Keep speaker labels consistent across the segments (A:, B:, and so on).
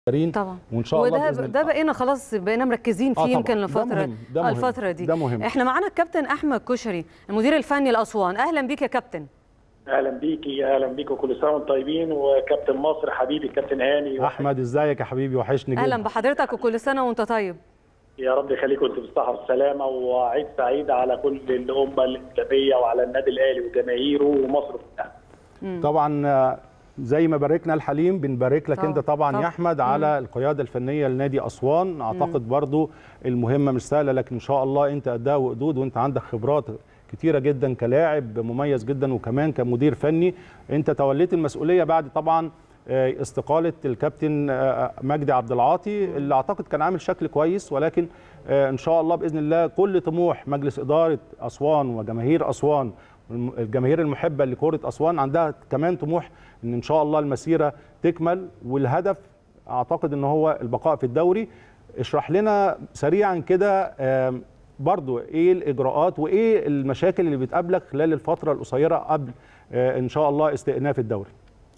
A: طبعا
B: وان شاء الله
A: وده
B: بإذن
A: ده
B: الله.
A: بقينا خلاص بقينا مركزين فيه
B: آه طبعاً.
A: يمكن
B: ده
A: الفتره
B: مهم. ده
A: آه
B: مهم.
A: الفتره دي
B: ده مهم.
A: احنا معانا الكابتن احمد كشري المدير الفني لاسوان اهلا بيك يا كابتن
C: اهلا بيكي اهلا بيكي وكل سنه وانتم طيبين وكابتن مصر حبيبي كابتن هاني
B: احمد ازيك يا حبيبي وحشني جدا
A: اهلا بحضرتك وكل سنه وانت طيب
C: يا رب يخليكم انتم بالصحه والسلامه وعيد سعيد على كل الامه الاسلاميه وعلى النادي الاهلي وجماهيره ومصر كلها
B: طبعا آه، زي ما باركنا الحليم بنبارك لك
A: طبعاً.
B: انت طبعا
A: طبعاً.
B: يا احمد على القياده الفنيه لنادي اسوان اعتقد برضو المهمه مش سهله لكن ان شاء الله انت اداء وقدود وانت عندك خبرات كتيره جدا كلاعب مميز جدا وكمان كمدير فني انت توليت المسؤوليه بعد طبعا آه، استقاله الكابتن آه، مجدي عبد العاطي اللي اعتقد كان عامل شكل كويس ولكن آه، ان شاء الله باذن الله كل طموح مجلس اداره اسوان وجماهير اسوان والم- الجماهير المحبه لكره اسوان عندها كمان طموح ان ان شاء الله المسيره تكمل والهدف اعتقد ان هو البقاء في الدوري اشرح لنا سريعا كده آم، برضو ايه الاجراءات وايه المشاكل اللي بتقابلك خلال الفتره القصيره قبل آه، ان شاء الله استئناف الدوري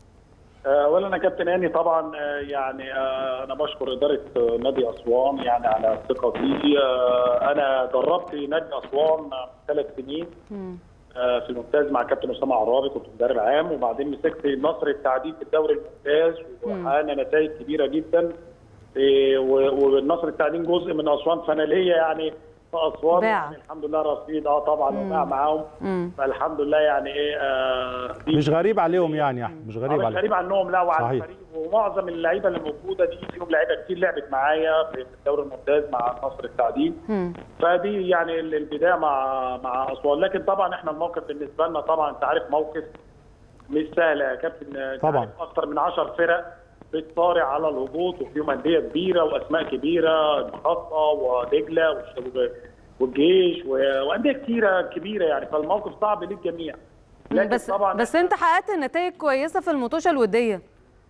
C: آه، اولا انا كابتن هاني طبعا آه، يعني آه، انا بشكر اداره آه، نادي اسوان يعني على الثقه فيه آه، انا دربت نادي اسوان آه، ثلاث سنين آه، في الممتاز مع كابتن اسامه عرابي كنت مدرب عام وبعدين مسكت نصر التعديل في الدوري الممتاز وحققنا نتائج كبيره جدا إيه، و- والنصر التعدين جزء من اسوان فانا ليا يعني في اسوان
A: باع.
C: يعني الحمد لله رصيد اه طبعا وباع معاهم
A: مم.
C: فالحمد لله يعني ايه آه دي
B: مش غريب عليهم يعني يا احمد مش
C: آه،
B: غريب
C: مش
B: عليهم
C: غريب عنهم لا وعلى
B: صحيح.
C: الفريق ومعظم اللعيبه اللي موجوده دي فيهم لعيبه كتير لعبت معايا في الدوري الممتاز مع نصر التعدين
A: مم.
C: فدي يعني ال- البدايه مع مع اسوان لكن طبعا احنا الموقف بالنسبه لنا طبعا انت عارف موقف مش سهل يا كابتن أنت
B: طبعاً.
C: عارف اكتر من 10 فرق بتصارع على الهبوط وفيهم انديه كبيره واسماء كبيره المحطه ودجله والش- والجيش و- وانديه كتيره كبيره يعني فالموقف صعب للجميع لكن
A: بس
C: طبعا
A: بس انت حققت نتائج كويسه في المطوشه الوديه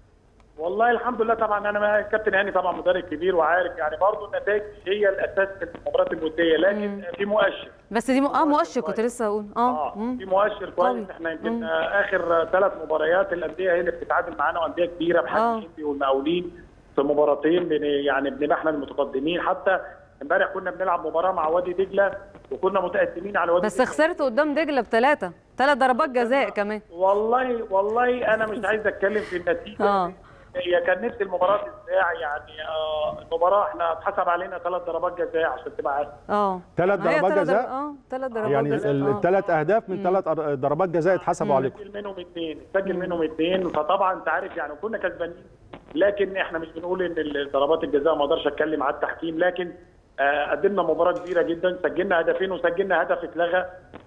C: والله الحمد لله طبعا انا ما- كابتن هاني طبعا مدرب كبير وعارف يعني برضه النتائج مش هي الاساس في المباريات الوديه لكن في مؤشر
A: بس دي م... اه مؤشر كنت لسه اقول اه
C: اه
A: مم.
C: في مؤشر
A: قوي.
C: كويس احنا يمكن آه، اخر ثلاث مباريات الانديه هي اللي بتتعادل معانا وانديه كبيره
A: آه.
C: بحجم الانبي والمقاولين في مباراتين بن- يعني بنبقى احنا المتقدمين حتى امبارح كنا بنلعب مباراه مع وادي دجله وكنا متقدمين على وادي
A: بس
C: دجلة.
A: خسرت قدام دجله بثلاثه ثلاث ضربات جزاء كمان
C: والله والله انا مش عايز اتكلم في النتيجه
A: آه.
C: هي كان نفس المباراه تتذاع يعني آه المباراه احنا اتحسب علينا ثلاث ضربات جزاء عشان تبقى عارف
A: اه
B: ثلاث
A: ما هي
B: ضربات
A: تلات
B: جزاء؟
A: ضرب- اه ثلاث ضربات
B: يعني
A: جزاء آه.
B: الثلاث اهداف من ثلاث ضربات جزاء اتحسبوا عليكم
C: سجل منهم اثنين سجل منهم اثنين فطبعا انت عارف يعني كنا كسبانين لكن احنا مش بنقول ان ضربات الجزاء ما اقدرش اتكلم على التحكيم لكن آه قدمنا مباراه كبيره جدا سجلنا هدفين وسجلنا هدف اتلغى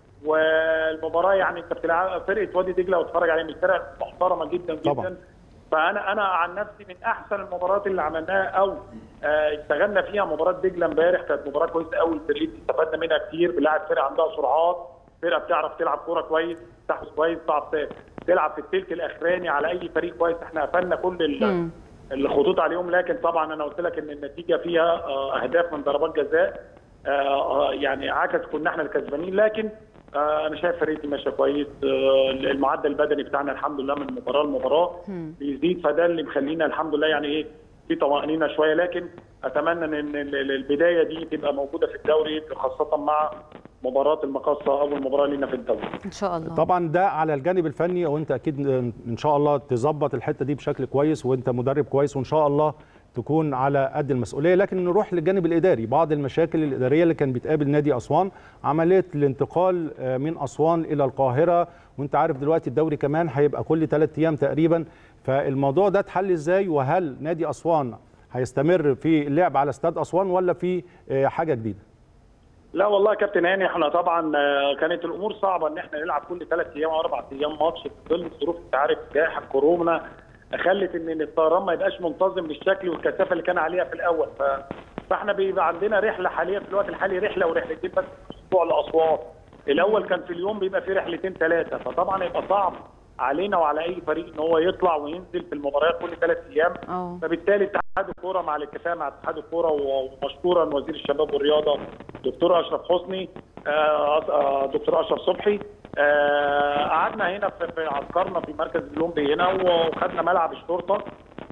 C: والمباراه يعني انت بتلعب فرقه وادي دجله وتتفرج عليها من فرق محترمه جدا جدا
B: طبعاً.
C: فانا انا عن نفسي من احسن المباريات اللي عملناها او آه، اشتغلنا فيها مباراه دجله امبارح كانت مباراه كويسه قوي الفريق استفدنا منها كتير بنلعب فرقه عندها سرعات فرقه بتعرف تلعب كوره كويس تحفظ كويس تعرف ت- تلعب في الثلث الاخراني على اي فريق كويس احنا قفلنا كل ال-
A: مم.
C: الخطوط عليهم لكن طبعا انا قلت لك ان النتيجه فيها آه، اهداف من ضربات جزاء آه، آه، يعني عكس كنا احنا الكسبانين لكن آه، انا شايف فريقي ماشيه كويس آه، المعدل البدني بتاعنا الحمد لله من مباراه لمباراه بيزيد فده اللي مخلينا الحمد لله يعني ايه في طمانينه شويه لكن اتمنى ان ال- ال- البدايه دي تبقى موجوده في الدوري خاصه مع مباراه المقاصه اول مباراه لينا في الدوري
A: ان شاء الله
B: طبعا ده على الجانب الفني وانت اكيد ان شاء الله تظبط الحته دي بشكل كويس وانت مدرب كويس وان شاء الله تكون على قد المسؤوليه لكن نروح للجانب الاداري بعض المشاكل الاداريه اللي كان بتقابل نادي اسوان عمليه الانتقال آه، من اسوان الى القاهره وانت عارف دلوقتي الدوري كمان هيبقى كل ثلاث ايام تقريبا فالموضوع ده اتحل ازاي وهل نادي اسوان هيستمر في اللعب على استاد اسوان ولا في آه، حاجه جديده
C: لا والله يا كابتن هاني احنا طبعا آه، كانت الامور صعبه ان احنا نلعب كل ثلاث ايام او اربع ايام ماتش في ظل الظروف انت عارف جائحه كورونا خلت ان الطيران ما يبقاش منتظم بالشكل والكثافه اللي كان عليها في الاول ف... فاحنا بيبقى عندنا رحله حاليا في الوقت الحالي رحله ورحلتين بس في الاسبوع لاسوان الاول كان في اليوم بيبقى في رحلتين ثلاثه فطبعا يبقى صعب علينا وعلى اي فريق ان هو يطلع وينزل في المباريات كل ثلاث ايام
A: اه
C: فبالتالي اتحاد الكوره مع الاتفاق مع اتحاد الكوره ومشكورا وزير الشباب والرياضه دكتور اشرف حسني آه، آه، دكتور اشرف صبحي آه، قعدنا هنا في في عسكرنا في مركز الاولمبي هنا وخدنا ملعب الشرطه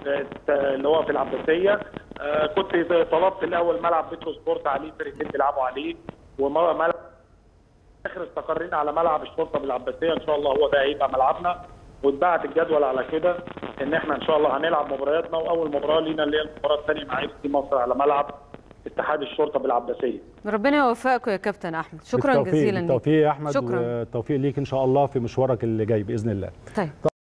C: آه، اللي هو في العباسيه آه، كنت طلبت الاول ملعب بيترو سبورت عليه فرقتين بيلعبوا عليه وملعب اخر استقرينا على ملعب الشرطه بالعباسيه ان شاء الله هو ده هيبقى ملعبنا واتبعت الجدول على كده ان احنا ان شاء الله هنلعب مبارياتنا واول مباراه لينا اللي هي المباراه الثانيه مع اف سي مصر على ملعب اتحاد الشرطه بالعباسيه
A: ربنا يوفقكم يا كابتن احمد شكرا
B: بالتوفيق-
A: جزيلا ليك
B: بالتوفيق يا احمد
A: شكراً.
B: والتوفيق ليك ان شاء الله في مشوارك اللي جاي باذن الله
A: طيب